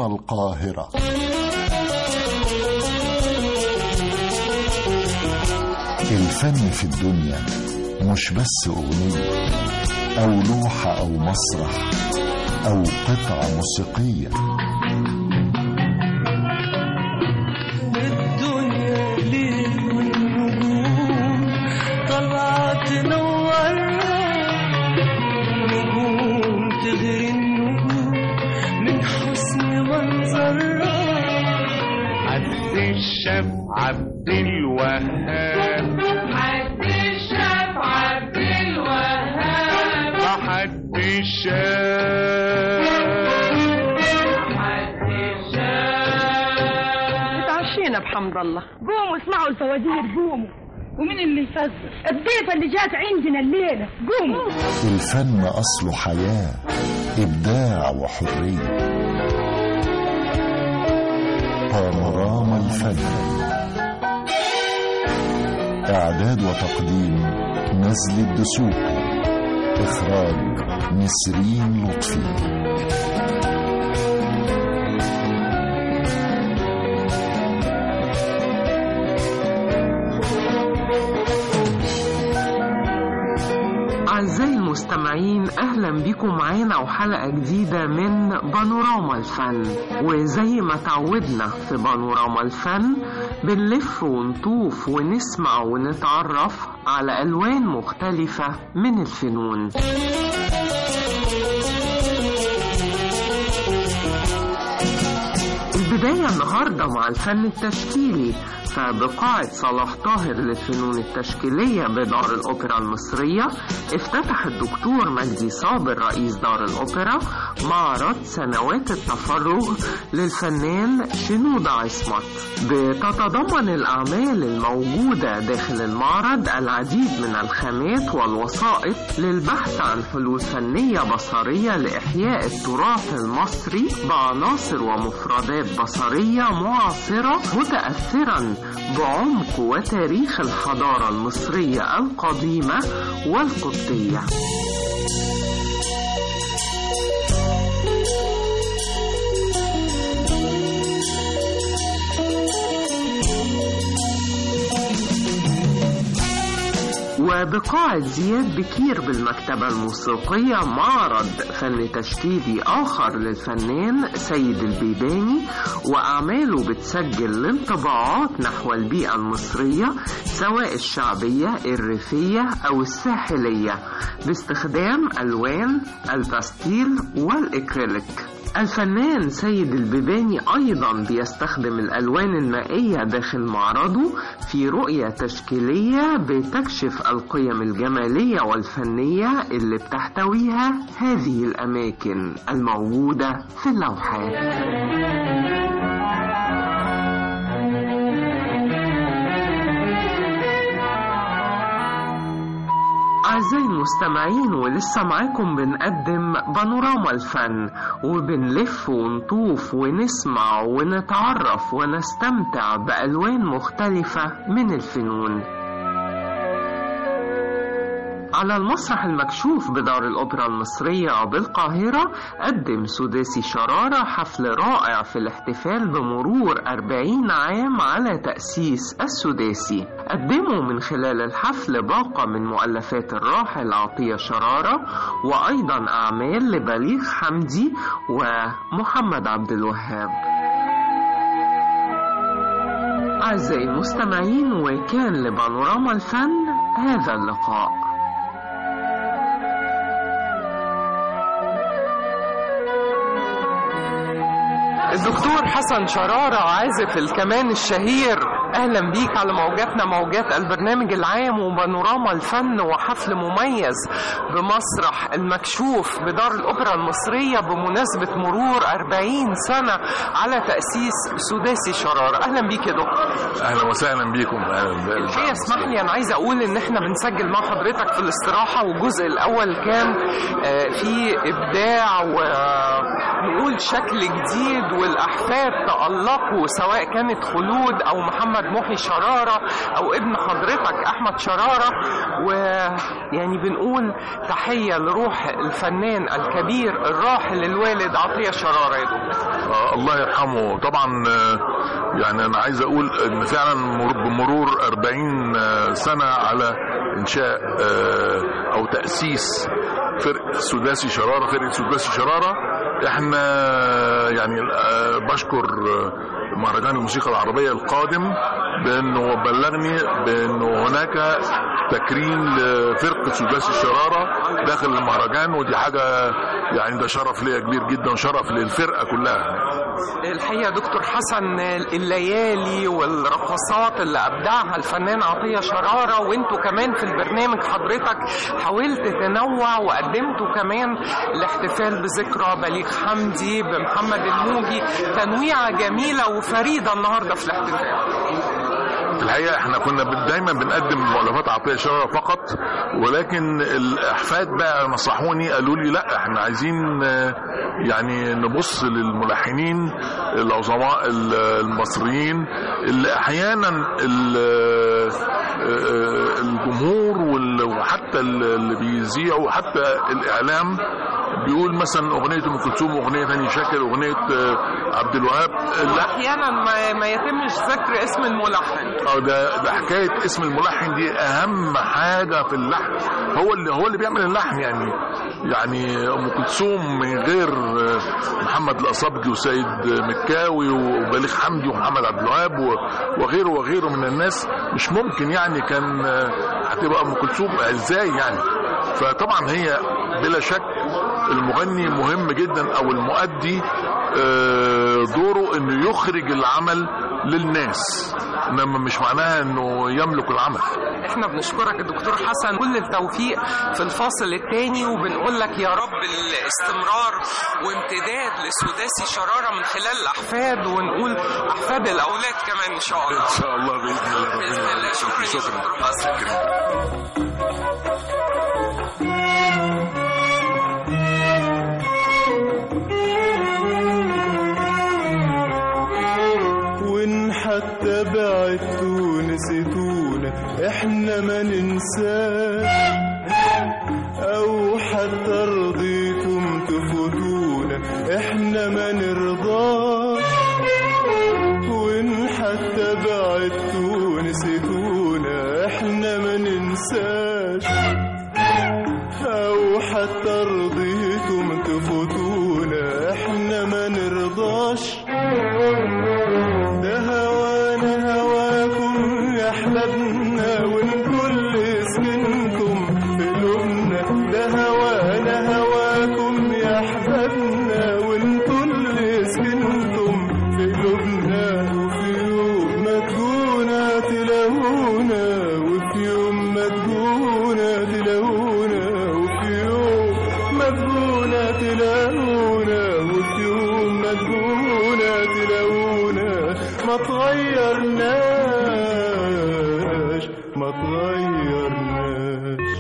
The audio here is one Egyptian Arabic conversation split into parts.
بانوراما القاهرة الفن في الدنيا مش بس أغنية أو لوحة أو مسرح أو قطعة موسيقية الدنيا ليل والنجوم طلعت تنورها نجوم تغري النجوم من حسن منظرها عبد الشاف عبد الوهاب عبد الشاف عبد الوهاب حد الشاف عبد الشاف اتعشينا بحمد الله قوموا اسمعوا الفوازير قوموا ومين اللي يفزر الضيفة اللي جات عندنا الليلة قوموا الفن أصله حياة إبداع وحرية بانوراما الفن إعداد وتقديم نزل الدسوقي إخراج نسرين لطفي أعزائي المستمعين أهلا بكم معانا وحلقة جديدة من بانوراما الفن وزي ما تعودنا في بانوراما الفن بنلف ونطوف ونسمع ونتعرف على ألوان مختلفة من الفنون البداية النهاردة مع الفن التشكيلي فبقاعة صلاح طاهر للفنون التشكيلية بدار الأوبرا المصرية افتتح الدكتور مجدي صابر رئيس دار الأوبرا معرض سنوات التفرغ للفنان شنودة عصمت بتتضمن الأعمال الموجودة داخل المعرض العديد من الخامات والوسائط للبحث عن حلول فنية بصرية لإحياء التراث المصري بعناصر ومفردات بصرية معاصرة متأثرا بعمق وتاريخ الحضارة المصرية القديمة والقبطية وبقاعة زياد بكير بالمكتبة الموسيقية معرض فن تشكيلي آخر للفنان سيد البيباني وأعماله بتسجل الانطباعات نحو البيئة المصرية سواء الشعبية الريفية أو الساحلية باستخدام ألوان الباستيل والإكريليك الفنان سيد البيباني أيضا بيستخدم الألوان المائية داخل معرضه في رؤية تشكيلية بتكشف القيم الجمالية والفنية اللي بتحتويها هذه الأماكن الموجودة في اللوحات أعزائي المستمعين ولسه معاكم بنقدم بانوراما الفن وبنلف ونطوف ونسمع ونتعرف ونستمتع بألوان مختلفة من الفنون على المسرح المكشوف بدار الأوبرا المصرية بالقاهرة قدم سداسي شرارة حفل رائع في الاحتفال بمرور 40 عام على تأسيس السداسي قدموا من خلال الحفل باقة من مؤلفات الراحل عطية شرارة وأيضا أعمال لبليغ حمدي ومحمد عبد الوهاب أعزائي المستمعين وكان لبانوراما الفن هذا اللقاء الدكتور حسن شرارة عازف الكمان الشهير أهلا بيك على موجاتنا موجات البرنامج العام وبانوراما الفن وحفل مميز بمسرح المكشوف بدار الأوبرا المصرية بمناسبة مرور 40 سنة على تأسيس سداسي شرارة أهلا بيك يا دكتور اهلا وسهلا بيكم اهلا الحقيقة اسمح لي أنا عايزة أقول إن إحنا بنسجل مع حضرتك في الاستراحة والجزء الأول كان آه، فيه إبداع ونقول شكل جديد والأحفاد تألقوا سواء كانت خلود أو محمد محي شرارة أو ابن حضرتك أحمد شرارة ويعني بنقول تحية لروح الفنان الكبير الراحل الوالد عطية شرارة يا دكتور آه الله يرحمه طبعا آه، يعني انا عايز اقول ان فعلا مر- بمرور 40 آه، سنه على انشاء آه، او تاسيس فرقه سداسي شراره فرقه سداسي شراره احنا يعني آه، بشكر آه، مهرجان الموسيقى العربيه القادم بانه بلغني بانه هناك تكريم لفرقه سداسي الشراره داخل المهرجان ودي حاجه يعني ده شرف ليا كبير جدا وشرف للفرقه كلها الحقيقة دكتور حسن الليالي والرقصات اللي أبدعها الفنان عطية شرارة وانتوا كمان في البرنامج حضرتك حاولت تنوع وقدمتوا كمان الاحتفال بذكرى بليغ حمدي بمحمد الموجي تنويعة جميلة وفريدة النهاردة في الاحتفال في الحقيقه احنا كنا بن- دايما بنقدم مؤلفات عطيه شراره فقط ولكن الاحفاد بقى نصحوني قالوا لي لا احنا عايزين آه، يعني نبص للملحنين العظماء ال- المصريين اللي احيانا ال- آه، الجمهور وال- وحتى اللي بيذيعوا حتى الاعلام بيقول مثلا اغنيه ام كلثوم اغنيه هاني شاكر اغنيه آه، عبد الوهاب لا أحيانا ما, ما يتمش ذكر اسم الملحن اه ده ده حكايه اسم الملحن دي اهم حاجه في اللحن هو اللي هو اللي بيعمل اللحن يعني يعني ام كلثوم من غير آه، محمد الاصابجي وسيد مكاوي وبليغ حمدي ومحمد عبد الوهاب و- وغيره وغيره من الناس مش ممكن يعني كان آه، هتبقى ام كلثوم ازاي يعني فطبعا هي بلا شك المغني مهم جدا او المؤدي آه، دوره انه يخرج العمل للناس انما مش معناها انه يملك العمل احنا بنشكرك يا دكتور حسن كل التوفيق في الفاصل الثاني وبنقول لك يا رب الاستمرار وامتداد لسداسي شرارة من خلال الأحفاد ونقول أحفاد الأولاد كمان إن شاء الله ان شاء الله باذن الله ربنا بإذن الله شكرا يا دكتور حسن وان حتى بعدتوا نسيتونا احنا ما ننساش او حتى رضيتم تفوتونا احنا ما نرضاش وان حتى بعدتوا نسيتونا احنا ما ننساش او حتى رضيتم تفوتونا احنا ما نرضاش ده هوانا هواكم يا احبابنا وان كل سكنكم في قلوبنا ده هوانا هواكم يا احبابنا وان كل سكنكم في قلوبنا وفي يوم ما تجونا تلاقونا وفي يوم ما تجونا تلاقونا وفي يوم ما تجونا تلاقونا وفي يوم ما تجونا تلاقونا ما تغيرناش ما تغيرناش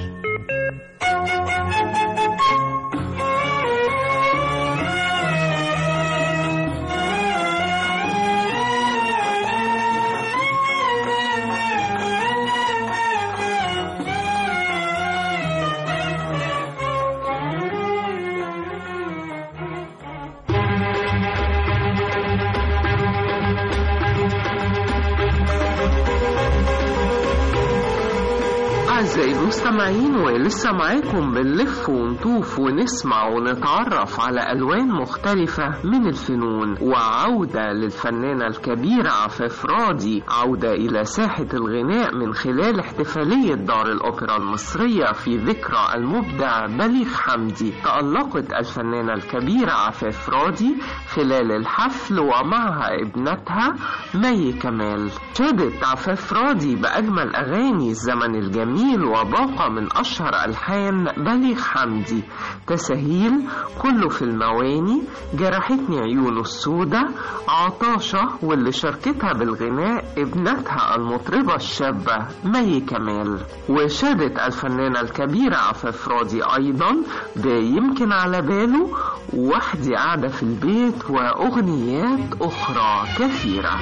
أعزائي المستمعين ولسه معاكم بنلف ونطوف ونسمع ونتعرف على ألوان مختلفة من الفنون وعودة للفنانة الكبيرة عفاف راضي عودة إلى ساحة الغناء من خلال احتفالية دار الأوبرا المصرية في ذكرى المبدع بليغ حمدي تألقت الفنانة الكبيرة عفاف راضي خلال الحفل ومعها ابنتها مي كمال شادت عفاف راضي بأجمل أغاني الزمن الجميل وباقة من أشهر ألحان بليغ حمدي تساهيل كله في المواني جرحتني عيونه السودة عطاشة واللي شاركتها بالغناء ابنتها المطربة الشابة مي كمال وشادت الفنانة الكبيرة عفاف راضي أيضا بيمكن على باله وحدي قاعدة في البيت وأغنيات أخرى كثيرة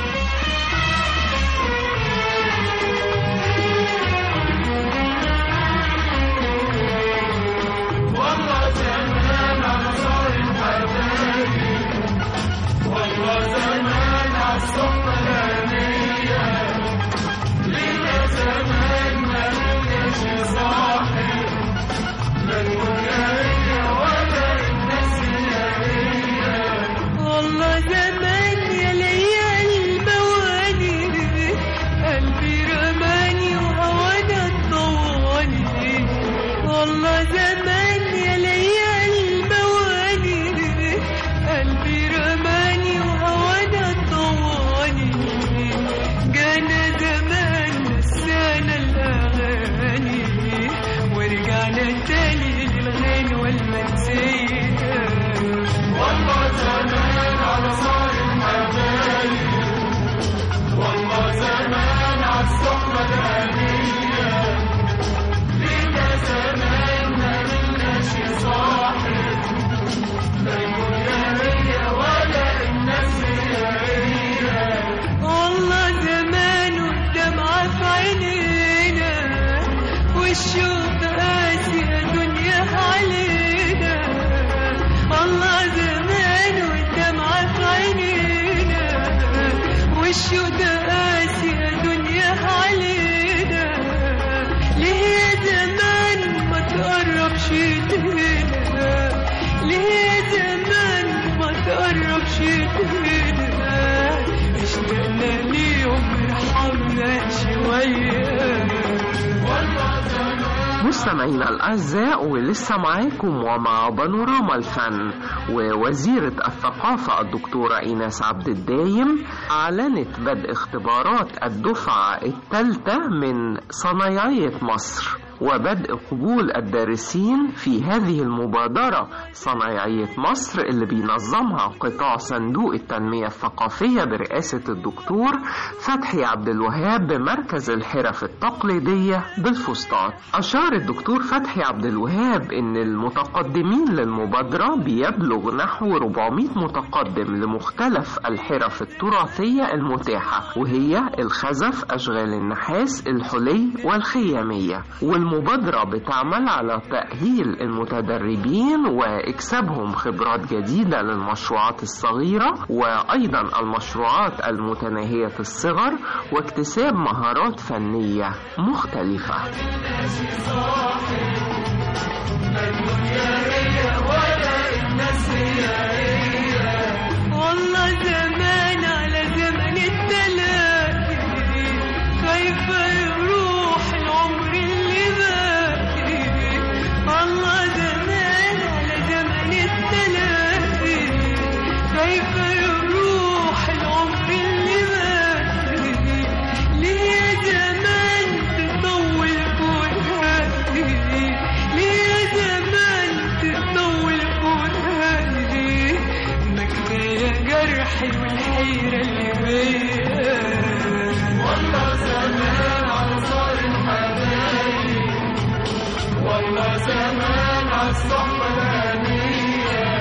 والله والله زمان يا ليالي المواني قلبي رماني وهوانا الضواني والله زمان يا ليالي المواني قلبي رماني وهوانا الضواني جانا زمان نسانا الأغاني ورجعنا تاني للغنى والمنسية والله زمان والدمعة في عينينا والشوق قاسي يا دنيا علينا والله زمان والدمعة في عينينا والشوق قاسي يا دنيا علينا ليه يا زمان ما تقربش تهنا ليه يا زمان ما تقربش تهنا اشتقنا ليهم ارحمنا شوية مستمعينا الأعزاء ولسه معاكم ومع بانوراما الفن ووزيرة الثقافة الدكتورة إيناس عبد الدايم أعلنت بدء اختبارات الدفعة الثالثة من صنايعية مصر وبدء قبول الدارسين في هذه المبادرة صنايعية مصر اللي بينظمها قطاع صندوق التنمية الثقافية برئاسة الدكتور فتحي عبد الوهاب بمركز الحرف التقليدية بالفسطاط أشار الدكتور فتحي عبد الوهاب إن المتقدمين للمبادرة بيبلغ نحو 400 متقدم لمختلف الحرف التراثية المتاحة وهي الخزف أشغال النحاس الحلي والخيامية والمبادرة بتعمل على تأهيل المتدربين وإكسابهم خبرات جديدة للمشروعات الصغيرة وأيضا المشروعات المتناهية الصغر واكتساب مهارات فنية مختلفة والله زمان على زمن التلاقي خايفة يروح العمر اللي باقي والله زمان على زمن التلاقي خايفة يروح العمر اللي باقي ليه يا زمان تطول فؤادي ليه يا زمان تطول فؤادي ما كفاية جرحي والحيرة اللي بيا والله زمان على صار الحبايب والله زمان على الصحبة الهنية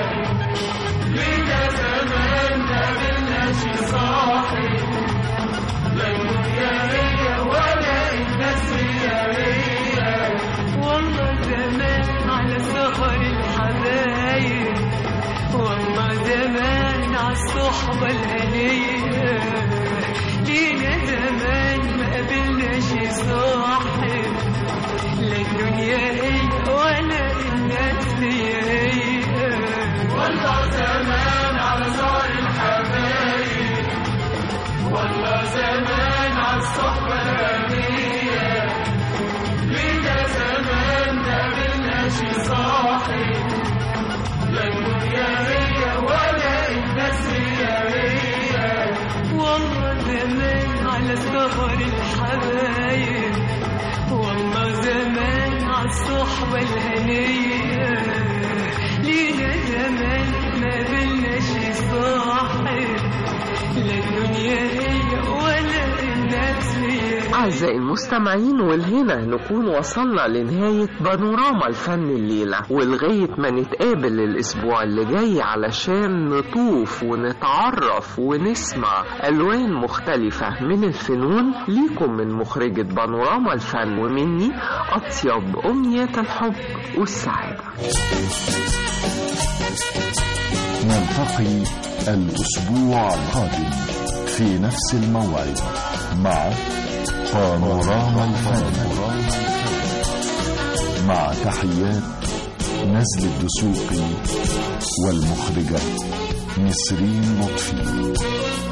لينا زمان ما قابلناش صاحب لا الدنيا هي ولا الناس هي هي والله زمان على سهر الحبايب والله زمان على الصحبة الهنية لينا زمان ما قابلناش صاحب لا الدنيا هي ولا الناس هي هي والله زمان على سهر الحبايب والله زمان على الصحبة الهنية لينا زمان ما قابلناش صاحب لا الدنيا هي ولا الناس هي هي والله زمان على سهر الحبايب والله زمان على الصحبة الهنية لينا زمان ما قابلناش صاحب لا الدنيا هي ولا الناس هي أعزائي المستمعين والهنا نكون وصلنا لنهاية بانوراما الفن الليلة ولغاية ما نتقابل الأسبوع اللي جاي علشان نطوف ونتعرف ونسمع ألوان مختلفة من الفنون ليكم من مخرجة بانوراما الفن ومني أطيب أمنيات الحب والسعادة نلتقي الأسبوع القادم في نفس الموعد مع بانوراما الفن مع تحيات نزل الدسوقي والمخرجة نسرين لطفي